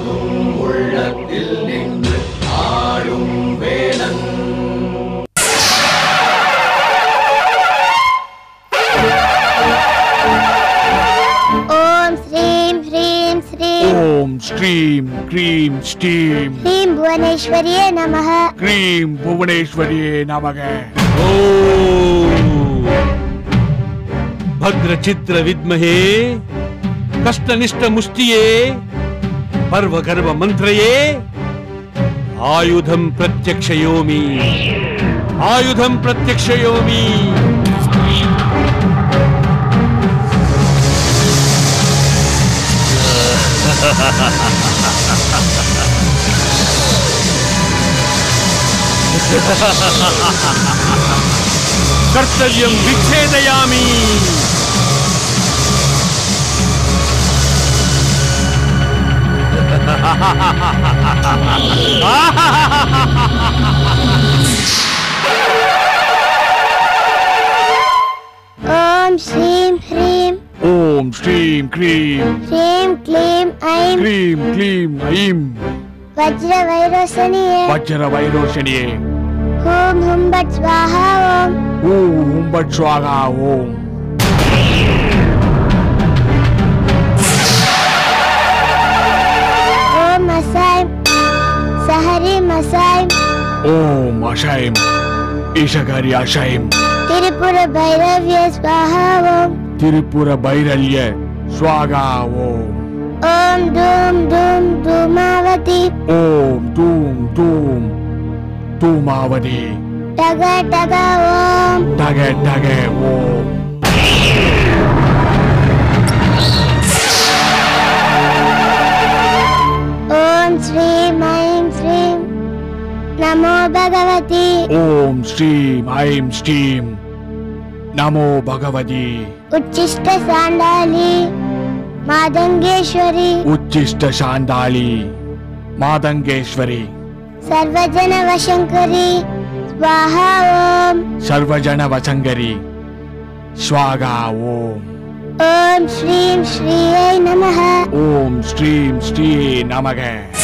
போதும் உள்ளத்தில் நின்று ஆடும் வேலன் ஓம் ஸ்ரீம் ஹ்ரீம் ஸ்ரீம் ஓம் ஸ்ரீம் க்ரீம் ஸ்டீம் ஹ்ரீம் புவனேஸ்வரியே நமः க்ரீம் புவனேஸ்வரியே நமக ಭದ್ರಚಿತ್ರ ವಿದ್ಮಹೇ ಕಷ್ಟನಿಷ್ಠ ಮುಷ್ಟಿಯೇ ಪರ್ವಗರ್ವ ಮಂತ್ರಯೇ ಆಯುಧಂ ಪ್ರತ್ಯಕ್ಷಯೋಮಿ ಆಯುಧಂ ಪ್ರತ್ಯಕ್ಷಯೋಮಿ ಕರ್ತವ್ಯಂ ವಿಚ್ಛೇದಯಾಮಿ ஓம் ஸ்ரீம் ஹ்ரீம் ஓம் ஸ்ரீம் க்ரீம் ஹ்ரீம் க்ளீம் ஐம் க்ரீம் க்ளீம் ஐம் வஜ்ர வைரோசனியே வஜ்ர வைரோஷனியே ஹூம் ஹும் பட் ஸ்வாஹா ஓம் ஓம் பட் ஸ்வாகா ஓம் ஓம் அசாய்ம் சஹரி மசாய்ம் ஓம் அஷைம் ஈஷகாரி அஷைம் திரிபுர பைரவ்ய ஸ்வாஹா ஓம் திரிபுர பைரல்ய ஸ்வாகா ஓம் ஓம் தூம் தூம் தூமாவதி ஓம் தூம் தூம் தூமாவதி டக டக ஓம் டக டக ஓம் ஓம் ஸ்ரீம் ஐம் ஸ்ரீம் நமோ பகவதி ஓம் ஸ்ரீம் ஐம் ஸ்ரீம் நமோ பகவதி உச்சிஷ்ட சாண்டாலி மாதங்கேஸ்வரி உச்சிஷ்ட சாந்தாளி மாதங்கேஸ்வரி சர்வஜன வசங்கரி ஸ்வாஹா ஓம் சர்வஜன வசங்கரி ஸ்வாகா ஓம் ஓம் ஸ்ரீம் ஸ்ரீயை நமः ஓம் ஸ்ரீம் ஸ்ரீ நமக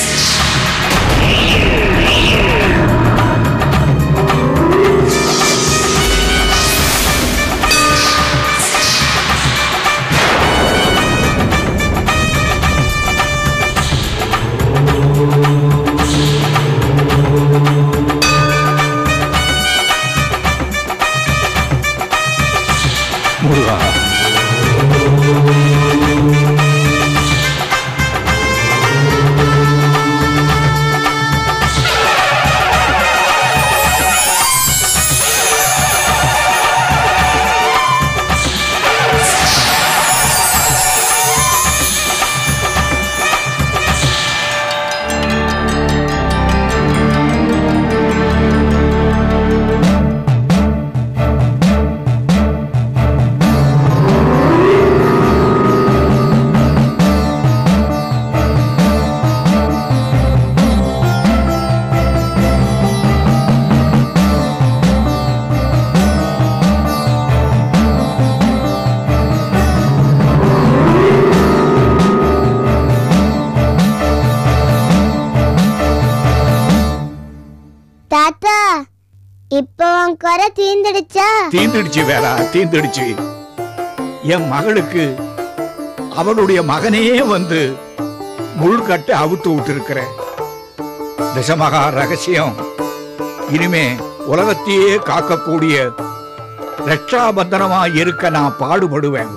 தாத்தா இப்போ உன் குறை தீந்துடுச்சா தீந்துடுச்சு வேறா தீந்துடுச்சு என் மகளுக்கு அவளுடைய மகனே வந்து முள்கட்டு அவுத்து விட்டுருக்கிறேன் தசமகா ரகசியம் இனிமே உலகத்தையே காக்கக்கூடிய ரட்சாபந்தனமா இருக்க நான் பாடுபடுவேன்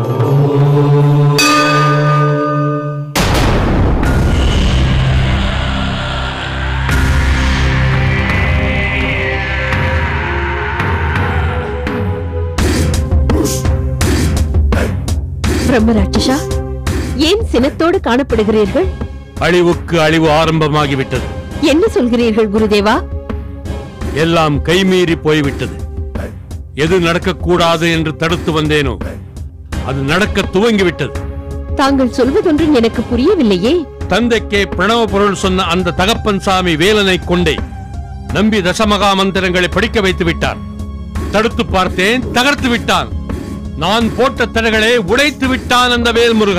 பிரம்மராட்சசா ஏன் சினத்தோடு காணப்படுகிறீர்கள் அழிவுக்கு அழிவு ஆரம்பமாகிவிட்டது என்ன சொல்கிறீர்கள் குருதேவா எல்லாம் கைமீறி போய்விட்டது எது நடக்கக்கூடாது என்று தடுத்து வந்தேனோ அது நடக்க துவங்கிவிட்டது தாங்கள் சொல்வதொன்றும் எனக்கு புரியவில்லையே தந்தைக்கே பிரணவ பொருள் சொன்ன அந்த தகப்பன் சாமி வேலனை கொண்டே நம்பி தசமகா மந்திரங்களை படிக்க வைத்து விட்டார் தடுத்து பார்த்தேன் தகர்த்து விட்டான் நான் போட்ட தடைகளை உடைத்து விட்டான் அந்த வேல்முருகன்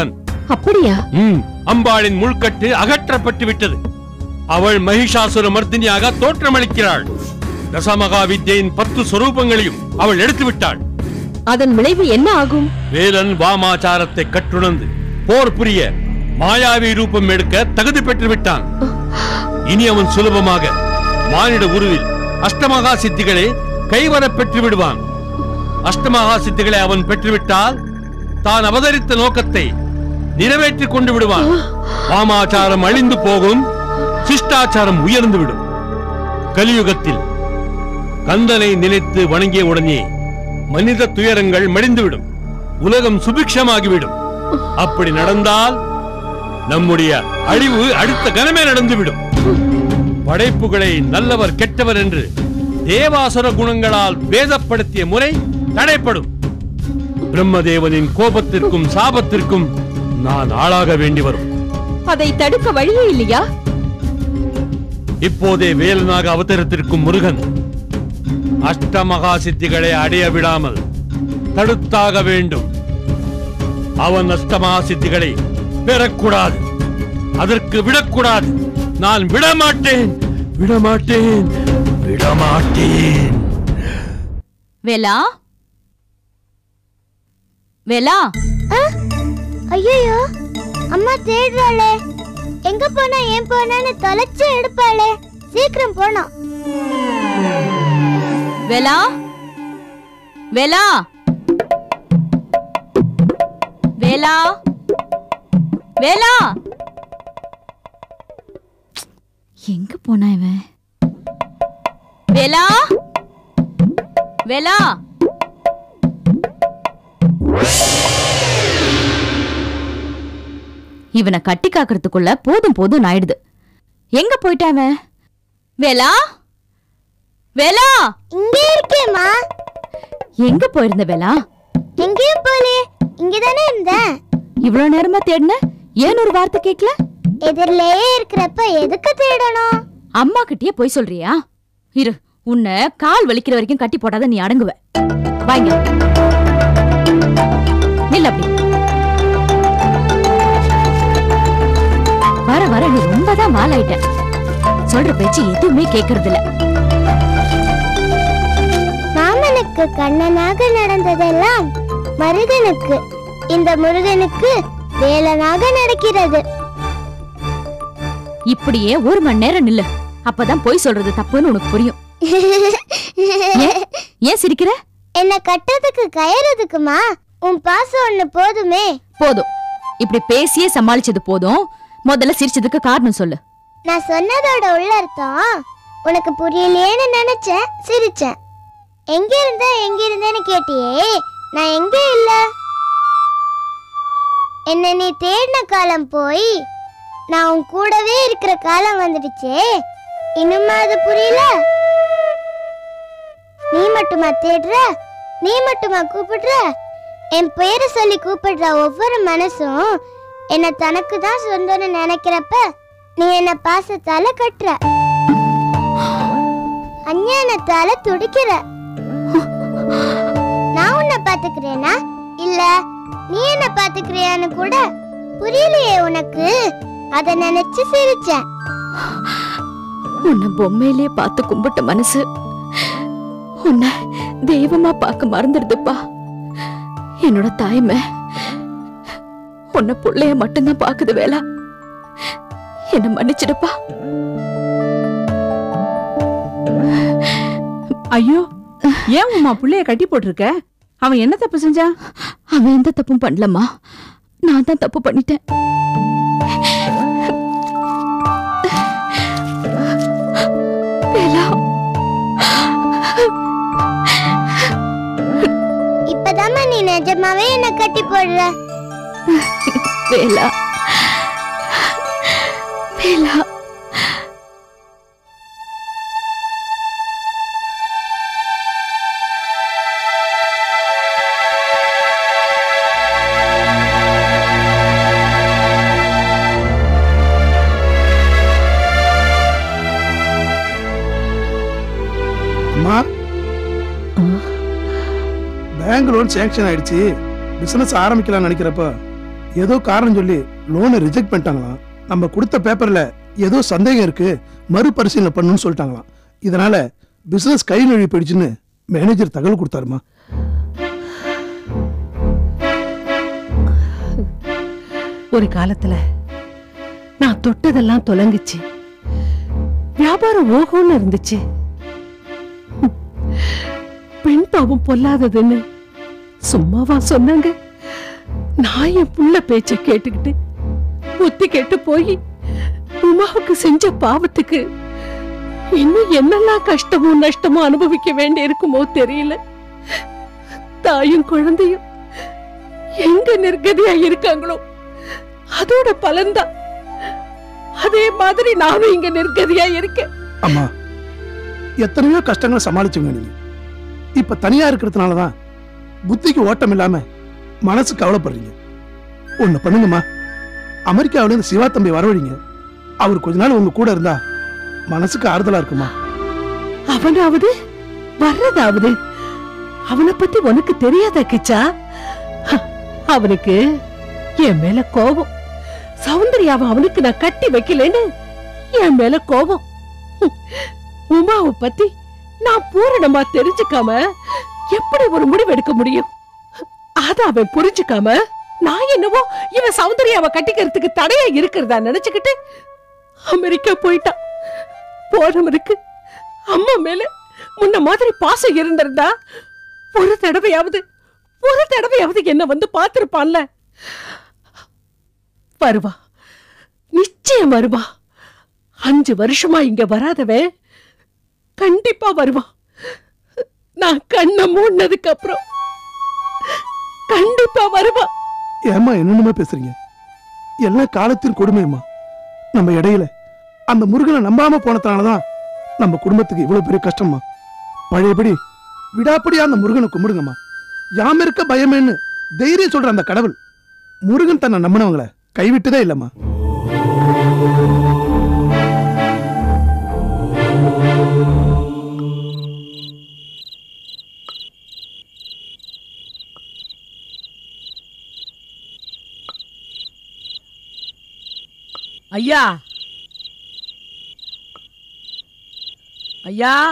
அப்படியா ம், அம்பாளின் முள்கட்டு அகற்றப்பட்டு விட்டது அவள் மகிஷாசுர மர்தினியாக தோற்றமளிக்கிறாள் தசமகா வித்யின் பத்து சொரூபங்களையும் அவள் எடுத்து விட்டாள் அதன் விளைவு என்ன ஆகும் வேலன் வாமாச்சாரத்தை கற்றுணர்ந்து போர் புரிய மாயாவி ரூபம் எடுக்க தகுதி பெற்று விட்டான் இனி அவன் சுலபமாக மானிட உருவில் அஷ்டமகா சித்திகளை கைவரப் பெற்று விடுவான் அஷ்டமகா சித்திகளை அவன் பெற்றுவிட்டால் தான் அவதரித்த நோக்கத்தை நிறைவேற்றிக் கொண்டு விடுவான் வாமாச்சாரம் அழிந்து போகும் சிஷ்டாச்சாரம் உயர்ந்து விடும் கலியுகத்தில் கந்தனை நினைத்து வணங்கிய உடனே மனித துயரங்கள் மடிந்துவிடும் உலகம் சுபிக்ஷமாகிவிடும் அப்படி நடந்தால் நம்முடைய அழிவு அடுத்த கணமே நடந்துவிடும் படைப்புகளை நல்லவர் கெட்டவர் என்று தேவாசுர குணங்களால் வேதப்படுத்திய முறை தடைப்படும் பிரம்மதேவனின் கோபத்திற்கும் சாபத்திற்கும் நான் ஆளாக வேண்டி வரும் அதை தடுக்க வழியே இல்லையா இப்போதே வேலனாக அவதரித்திருக்கும் முருகன் அஷ்டமகா சித்திகளை அடைய விடாமல் தடுத்தாக வேண்டும் அவன் அஷ்டமகா சித்திகளை பெறக்கூடாது அதற்கு விடக்கூடாது நான் விடமாட்டேன் விடமாட்டேன் விடமாட்டேன் வேலா வேலா ஐயோ அம்மா தேடுறாளே எங்க போனா ஏன் போனான்னு தொலைச்சு எடுப்பாளே சீக்கிரம் போனோம் வேலா வேலா வேலா வேலா எங்க போனா இவன் வேலா வேலா இவனை கட்டி காக்கிறதுக்குள்ள போதும் போதும் ஆயிடுது எங்க போயிட்டான் இவன் வேலா வேலா இங்க இருக்கேம்மா எங்க போயிருந்த வேலா எங்கேயும் போலே இங்கதானே இருந்தேன் இவ்வளவு நேரமா தேடின ஏன் ஒரு வார்த்தை கேட்கல எதிரிலேயே இருக்கிறப்ப எதுக்கு தேடணும் அம்மா கிட்டயே போய் சொல்றியா இரு உன்னை கால் வலிக்கிற வரைக்கும் கட்டி போட்டாதான் நீ அடங்குவ வாங்க நில்ல அப்படி வர வர நீ ரொம்பதான் மாலாயிட்ட சொல்ற பேச்சு எதுவுமே கேக்குறது இல்ல மாமனுக்கு கண்ணனாக நடந்ததெல்லாம் மருகனுக்கு இந்த முருகனுக்கு வேலனாக நடக்கிறது இப்படியே ஒரு மணி நேரம் நில்லு அப்பதான் போய் சொல்றது தப்புன்னு உனக்கு புரியும் ஏன் ஏன் சிரிக்கிற என்ன கட்டதுக்கு கயறதுக்குமா உன் பாசம் ஒண்ணு போதுமே போதும் இப்படி பேசியே சமாளிச்சது போதும் முதல்ல சிரிச்சதுக்கு காரணம் சொல்லு நான் சொன்னதோட உள்ள அர்த்தம் உனக்கு புரியலையேன்னு நினைச்சேன் சிரிச்சேன் எங்க இருந்த எங்க இருந்தேன்னு கேட்டியே நான் எங்க இல்ல என்ன நீ தேடின காலம் போய் நான் உன் கூடவே இருக்கிற காலம் வந்துடுச்சே இன்னுமா அது புரியல நீ மட்டுமா தேடுற நீ மட்டுமா கூப்பிடுற என் பெயரை சொல்லி கூப்பிடுற ஒவ்வொரு மனசும் என்ன தனக்கு தான் சொந்தம்னு நினைக்கிறப்ப நீ என்ன பாசத்தால கட்டுற அஞ்ஞானத்தால துடிக்கிற நான் உன்னை பாத்துக்கிறேனா இல்ல நீ என்ன பாத்துக்கிறியான்னு கூட புரியலையே உனக்கு அத நினைச்சு சிரிச்சேன் உன்னை பொம்மையிலே பார்த்து கும்பிட்ட மனசு உன்னை தெய்வமா பார்க்க மறந்துடுதுப்பா என்னோட தாய்மை உன்னை புள்ளைய மட்டும்தான் பாக்குது வேலா என்ன மன்னிச்சிடுப்பா ஐயோ ஏன் உமா புள்ளைய கட்டி போட்டிருக்க அவன் என்ன தப்பு செஞ்சான் அவன் எந்த தப்பும் பண்ணலம்மா நான் தான் தப்பு பண்ணிட்டேன் வேலா இப்பதாம்மா நீ நிஜமாவே என்ன கட்டி போடுற வேலா வேலா அம்மா பேங்க் லோன் சேங்ஷன் ஆயிடுச்சு பிசினஸ் ஆரம்பிக்கலாம்னு நினைக்கிறப்ப ஏதோ காரணம் சொல்லி லோனை ரிஜெக்ட் பண்ணிட்டாங்களாம் நம்ம கொடுத்த பேப்பர்ல ஏதோ சந்தேகம் இருக்கு மறுபரிசீலனை பண்ணணும்னு சொல்லிட்டாங்களாம் இதனால பிசினஸ் கை நழுவி போயிடுச்சுன்னு மேனேஜர் தகவல் கொடுத்தாருமா ஒரு காலத்துல நான் தொட்டதெல்லாம் தொலங்குச்சு வியாபாரம் ஓகோன்னு இருந்துச்சு பெண் பாவம் பொல்லாததுன்னு சும்மாவா சொன்னாங்க நான் என் புள்ள பேச்ச கேட்டுக்கிட்டு ஒத்தி கேட்டு போய் உமாவுக்கு செஞ்ச பாவத்துக்கு இன்னும் என்னெல்லாம் கஷ்டமோ நஷ்டமோ அனுபவிக்க வேண்டி இருக்குமோ தெரியல தாயும் குழந்தையும் எங்க நிர்கதியா இருக்காங்களோ அதோட பலன்தான் அதே மாதிரி நானும் இங்க நிர்கதியா இருக்கேன் அம்மா எத்தனையோ கஷ்டங்களை சமாளிச்சுங்க நீங்க இப்ப தனியா இருக்கிறதுனால தான் புத்திக்கு ஓட்டம் இல்லாம மனசு கவலைப்படுறீங்க ஒண்ணு பண்ணுங்கம்மா அமெரிக்காவில இருந்து சிவா தம்பி வரவழிங்க அவர் கொஞ்ச நாள் உங்க கூட இருந்தா மனசுக்கு ஆறுதலா இருக்குமா அவனாவது வர்றதாவது அவனை பத்தி உனக்கு தெரியாத கிச்சா ஹ, அவனுக்கு என் மேல கோபம் சௌந்தர்யாவை அவனுக்கு நான் கட்டி வைக்கலன்னு என் மேல கோபம் ஹம், உமாவை பத்தி நான் பூரணமா தெரிஞ்சுக்காம எப்படி ஒரு முடிவு எடுக்க முடியும் அத அவன் புரிஞ்சுக்காம நான் என்னவோ இவன் சௌந்தர்யாவை கட்டிக்கிறதுக்கு தடையா இருக்கிறதா நினைச்சுக்கிட்டு அமெரிக்கா போயிட்டான் போனவனுக்கு அம்மா மேல முன்ன மாதிரி பாசம் இருந்திருந்தா ஒரு தடவையாவது ஒரு தடவையாவது என்ன வந்து பார்த்திருப்பான்ல வருவா நிச்சயம் வருவா அஞ்சு வருஷமா இங்க வராதவன் கண்டிப்பா வருவான் நான் கண்ணை மூடினதுக்கு அப்புறம் கண்டிப்பா வருவா ஏம்மா என்னென்னமா பேசுறீங்க எல்லாம் காலத்தின் கொடுமையம்மா நம்ம இடையில அந்த முருகனை நம்பாம போனதுனாலதான் நம்ம குடும்பத்துக்கு இவ்வளவு பெரிய கஷ்டம்மா பழையபடி விடாப்படியா அந்த முருகனை கும்பிடுங்கம்மா யாம் இருக்க பயமேன்னு தைரியம் சொல்ற அந்த கடவுள் முருகன் தன்னை நம்பினவங்கள கைவிட்டதே இல்லம்மா ஐயா ஐயா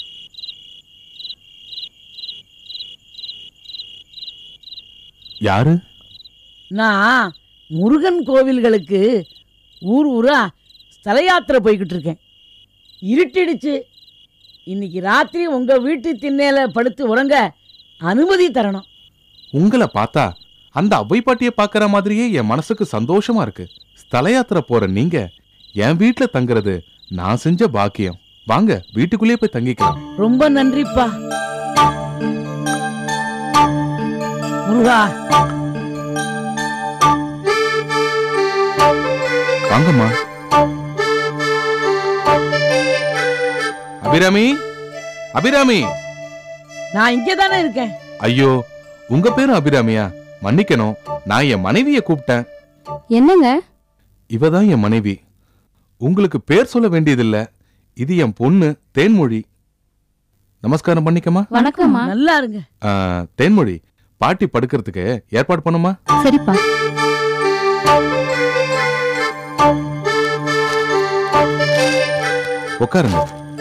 யாரு நான் முருகன் கோவில்களுக்கு ஊர் ஊரா ஸ்தல யாத்திரை போய்கிட்டு இருக்கேன் இருட்டிடுச்சு இன்னைக்கு ராத்திரி உங்க வீட்டு திண்ணையில படுத்து உறங்க அனுமதி தரணும் உங்களை பார்த்தா அந்த அவ்வை பாட்டிய பாக்குற மாதிரியே என் மனசுக்கு சந்தோஷமா இருக்கு ஸ்தல யாத்திரை போற நீங்க என் வீட்ல தங்குறது நான் செஞ்ச பாக்கியம் வாங்க வீட்டுக்குள்ளேயே போய் தங்கிக்கலாம் ரொம்ப நன்றிப்பா முருகா வாங்கம்மா அபிராமி அபிராமி நான் இங்கே தானே இருக்கேன் ஐயோ உங்க பேரும் அபிராமியா மன்னிக்கணும் நான் என் மனைவிய கூப்பிட்டேன் என்னங்க இவதான் என் மனைவி உங்களுக்கு பேர் சொல்ல வேண்டியதில்ல இது என் பொண்ணு தேன்மொழி நமஸ்காரம் பண்ணிக்கமா வணக்கம்மா நல்லா இருங்க ஆ, தேன்மொழி பாட்டி படுக்கிறதுக்கு ஏற்பாடு பண்ணுமா சரிப்பா உட்காருங்க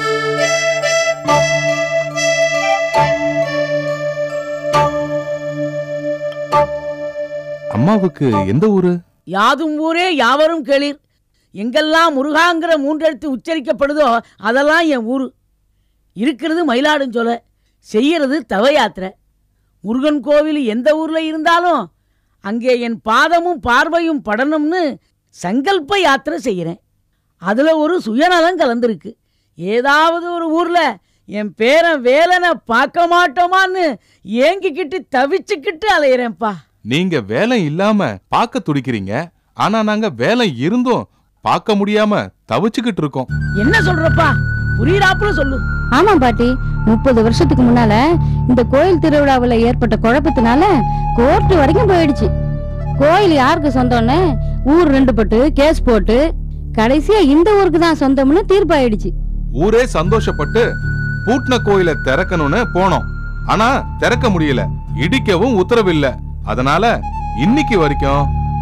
அம்மாவுக்கு எந்த ஊரு யாதும் ஊரே யாவரும் கேளீர் எங்கெல்லாம் முருகாங்கிற மூன்றெழுத்து உச்சரிக்கப்படுதோ அதெல்லாம் என் ஊரு இருக்கிறது மயிலாடுஞ்சொலை செய்யறது தவ யாத்திரை முருகன் கோவில் எந்த ஊர்ல இருந்தாலும் அங்கே என் பாதமும் பார்வையும் படணும்னு சங்கல்ப யாத்திரை செய்கிறேன் அதுல ஒரு சுயநலம் கலந்துருக்கு ஏதாவது ஒரு ஊர்ல என் பேரன் வேலனை பார்க்க மாட்டோமான்னு ஏங்கிக்கிட்டு தவிச்சுக்கிட்டு அலையிறேன்ப்பா நீங்க வேலை இல்லாம பார்க்க துடிக்கிறீங்க ஆனா நாங்க வேலை இருந்தும் பார்க்க முடியாம தவிச்சுக்கிட்டு இருக்கோம் என்ன சொல்றப்பா புரியுறாப்புல சொல்லு ஆமா பாட்டி முப்பது வருஷத்துக்கு முன்னால இந்த கோயில் திருவிழாவுல ஏற்பட்ட குழப்பத்தினால கோர்ட் வரைக்கும் போயிடுச்சு கோயில் யாருக்கு சொந்தம்னு ஊர் ரெண்டு பட்டு கேஸ் போட்டு கடைசியா இந்த ஊருக்கு தான் சொந்தம்னு தீர்ப்பாயிடுச்சு ஊரே சந்தோஷப்பட்டு பூட்டின கோயில திறக்கணும்னு போனோம் ஆனா திறக்க முடியல இடிக்கவும் உத்தரவில்ல அதனால இன்னைக்கு வரைக்கும்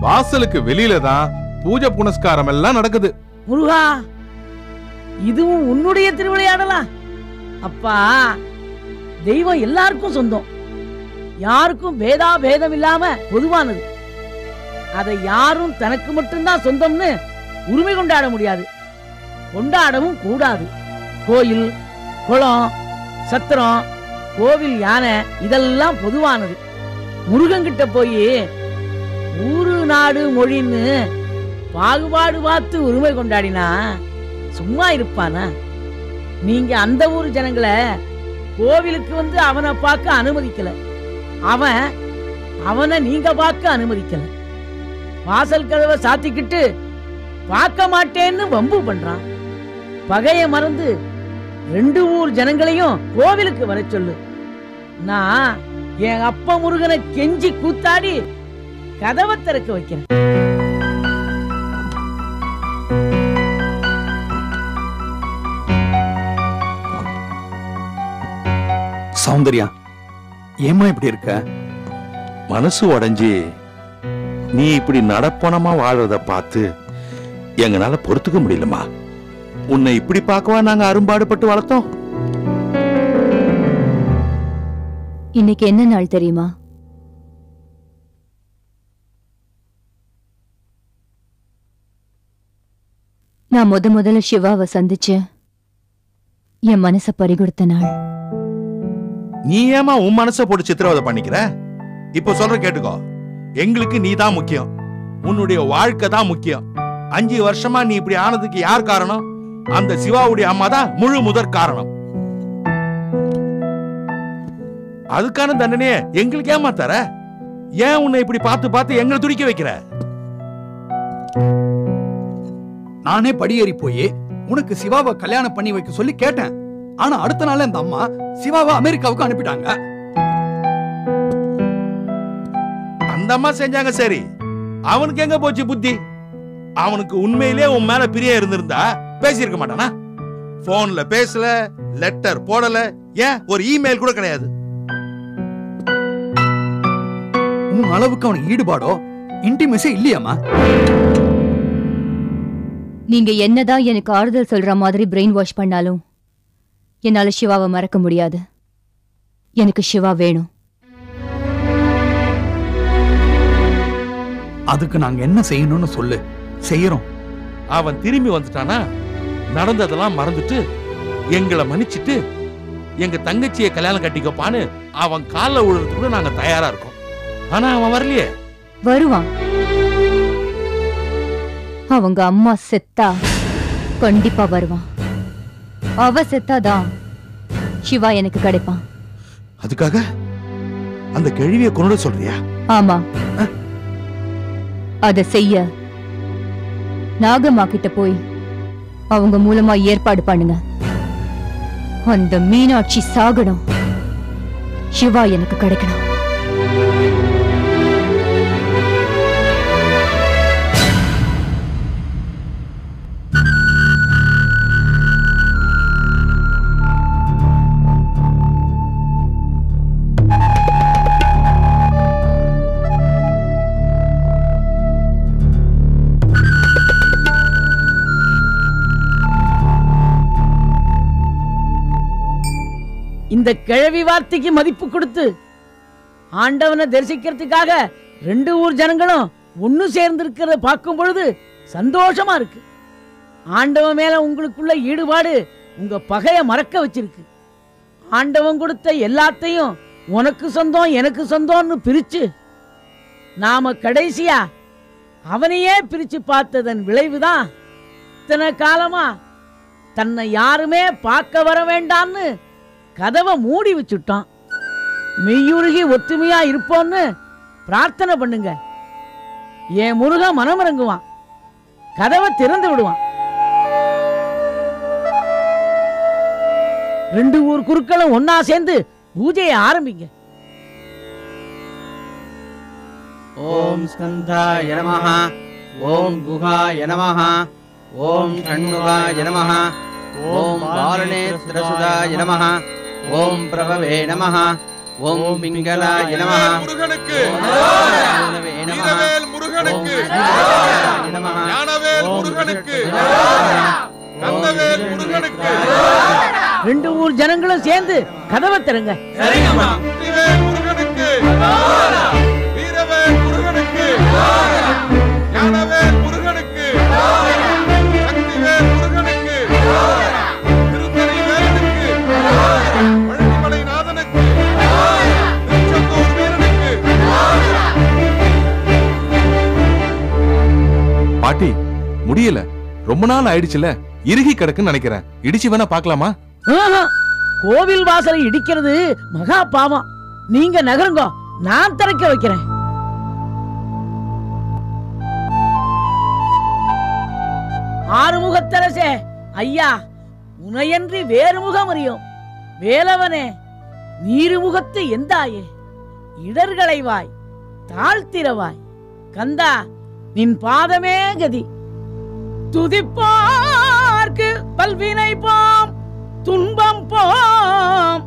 வாசலுக்கு வெளியில தான் பூஜை புனஸ்காரம் எல்லாம் நடக்குது முருகா இதுவும் உன்னுடைய திருவிளையாடலா அப்பா தெய்வம் எல்லாருக்கும் சொந்தம் யாருக்கும் பேதா பேதம் இல்லாம பொதுவானது அதை யாரும் தனக்கு மட்டும்தான் சொந்தம்னு உரிமை கொண்டாட முடியாது கொண்டாடவும் கூடாது கோயில் குளம் சத்திரம் கோவில் யானை இதெல்லாம் பொதுவானது முருகன்கிட்ட போய் ஊரு நாடு மொழின்னு பாகுபாடு பார்த்து உரிமை கொண்டாடினா சும்மா இருப்பானா நீங்க அந்த ஊர் ஜனங்களை கோவிலுக்கு வந்து அவனை பார்க்க அனுமதிக்கல அவன் அவனை நீங்க பார்க்க அனுமதிக்கல வாசல் கதவை சாத்திக்கிட்டு பார்க்க மாட்டேன்னு வம்பு பண்றான் பகைய மறந்து ரெண்டு ஊர் ஜனங்களையும் கோவிலுக்கு வர சொல்லு நான் என் அப்பா முருகனை கெஞ்சி கூத்தாடி கதவை திறக்க வைக்கிறேன் சௌந்தர்யா ஏமா இப்படி இருக்க மனசு உடைஞ்சி நீ இப்படி நடப்பணமா வாழறத பார்த்து எங்களால பொறுத்துக்க முடியலமா உன்னை இப்படி பார்க்கவா நாங்க அரும்பாடுபட்டு வளர்த்தோம் இன்னைக்கு என்ன நாள் தெரியுமா நான் முத முதல்ல சிவாவை சந்திச்சு என் மனச பறிகொடுத்த நாள் நீ ஏமா உன் மனசை போட்டு சித்திரவதை பண்ணிக்கிற இப்ப சொல்ற கேட்டுக்கோ எங்களுக்கு நீ தான் முக்கியம் உன்னுடைய வாழ்க்கை தான் முக்கியம் அஞ்சு வருஷமா நீ இப்படி ஆனதுக்கு யார் காரணம் அந்த சிவாவுடைய அம்மா தான் முழு முதற் காரணம் அதுக்கான தண்டனையே எங்களுக்கு ஏமா தர ஏன் உன்னை இப்படி பார்த்து பார்த்து எங்களை துடிக்க வைக்கிற நானே படியேறி போய் உனக்கு சிவாவை கல்யாணம் பண்ணி வைக்க சொல்லி கேட்டேன் ஆனா அடுத்த நாள் அந்த அம்மா சிவாவை அமெரிக்காவுக்கு அனுப்பிட்டாங்க அந்த அம்மா செஞ்சாங்க சரி அவனுக்கு எங்க போச்சு புத்தி அவனுக்கு உண்மையிலே உன் மேல பிரிய இருந்திருந்தா பேசியிருக்க மாட்டானா போன்ல பேசல லெட்டர் போடல ஏன் ஒரு இமெயில் கூட கிடையாது உன் அளவுக்கு அவனுக்கு ஈடுபாடோ இன்டிமெஸே இல்லையாமா நீங்க என்னதான் எனக்கு ஆறுதல் சொல்ற மாதிரி பிரெயின் வாஷ் பண்ணாலும் என்னால சிவாவை மறக்க முடியாது எனக்கு சிவா வேணும் அதுக்கு நாங்க என்ன செய்யணும்னு சொல்லு செய்யறோம் அவன் திரும்பி வந்துட்டானா நடந்ததெல்லாம் மறந்துட்டு எங்களை மன்னிச்சிட்டு எங்க தங்கச்சியை கல்யாணம் கட்டிக்கப்பான்னு அவன் கால்ல விழுறதுக்கு கூட நாங்க தயாரா இருக்கோம் ஆனா அவன் வரலையே வருவான் அவங்க அம்மா செத்தா கண்டிப்பா வருவான் அவ செத்தாதான் சிவா எனக்கு கிடைப்பான் அதுக்காக அந்த கேள்வியை கொண்டு சொல்றியா ஆமா அத செய்ய நாகம்மா கிட்ட போய் அவங்க மூலமா ஏற்பாடு பண்ணுங்க அந்த மீனாட்சி சாகணும் சிவா எனக்கு கிடைக்கணும் இந்த கிழவி வார்த்தைக்கு மதிப்பு கொடுத்து ஆண்டவனை தரிசிக்கிறதுக்காக ரெண்டு ஊர் ஜனங்களும் ஒண்ணு சேர்ந்து இருக்கிறத பார்க்கும் பொழுது சந்தோஷமா இருக்கு ஆண்டவன் மேல உங்களுக்குள்ள ஈடுபாடு உங்க பகைய மறக்க வச்சிருக்கு ஆண்டவன் கொடுத்த எல்லாத்தையும் உனக்கு சொந்தம் எனக்கு சொந்தம்னு பிரிச்சு நாம கடைசியா அவனையே பிரிச்சு பார்த்ததன் விளைவுதான் இத்தனை காலமா தன்னை யாருமே பார்க்க வர வேண்டாம்னு கதவை மூடி வச்சுட்டான் மெய்யுருகி ஒத்துமையா இருப்போம்னு பிரார்த்தனை பண்ணுங்க என் முருக மனமிறங்குவான் கதவை திறந்து விடுவான் ரெண்டு ஊர் குருக்களும் ஒன்னா சேர்ந்து பூஜையை ஆரம்பிங்க ஓம் ஸ்கந்தாய நமः ஓம் குஹாய நமः ஓம் ஷண்முகாய நமः ஓம் பாலநேத்திரசுதாய நமः ஓம் பிரபவே நமः ஓம் பிங்களாய நம முருகனுக்கு மூலவே நம வீரவேல் முருகனுக்கு ஞானவேல் முருகனுக்கு கந்தவேல் முருகனுக்கு ரெண்டு ஊர் ஜனங்களும் சேர்ந்து கதவை திறங்க வெற்றிவேல் முருகனுக்கு வீரவேல் முருகனுக்கு ஞானவேல் முருகனுக்கு சக்திவேல் முருகனுக்கு திருத்தணி வேலனுக்கு பழனிமலை நாதனுக்கு திருச்செந்தூர் வீரனுக்கு பாட்டி முடியல ரொம்ப நாள் ஆயிடுச்சுல இறுகி கிடக்குன்னு நினைக்கிறேன் இடிச்சு வேணா பார்க்கலாமா ஆஹா, கோவில் வாசலை இடிக்கிறது மகா பாவம் நீங்க நகருங்க நான் திறக்க வைக்கிறேன் ஆறுமுகத்தரசே ஐயா உனையன்றி வேறு முகம் அறியும் வேலவனே நீருமுகத்து எந்தாயே இடர்களைவாய் தாழ்த்திரவாய் கந்தா நின் பாதமே கதி துதிப்பார்க்கு பல்வினை போம் துன்பம் போம்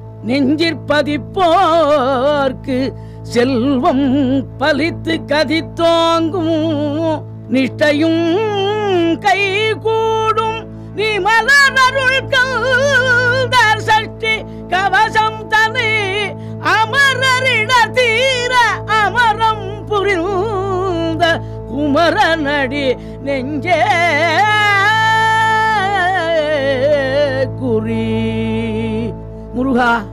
நெஞ்சிற்பதிப்போர்க்கு செல்வம் பலித்து கதித்தோங்கும் நிஷ்டையும் கை கூடும் நீ மலரருள் கல்தர் சஷ்டி கவசம் தனி அமரரிட தீர அமரம் புரிந்த குமரனடி நெஞ்சே குறி முருகா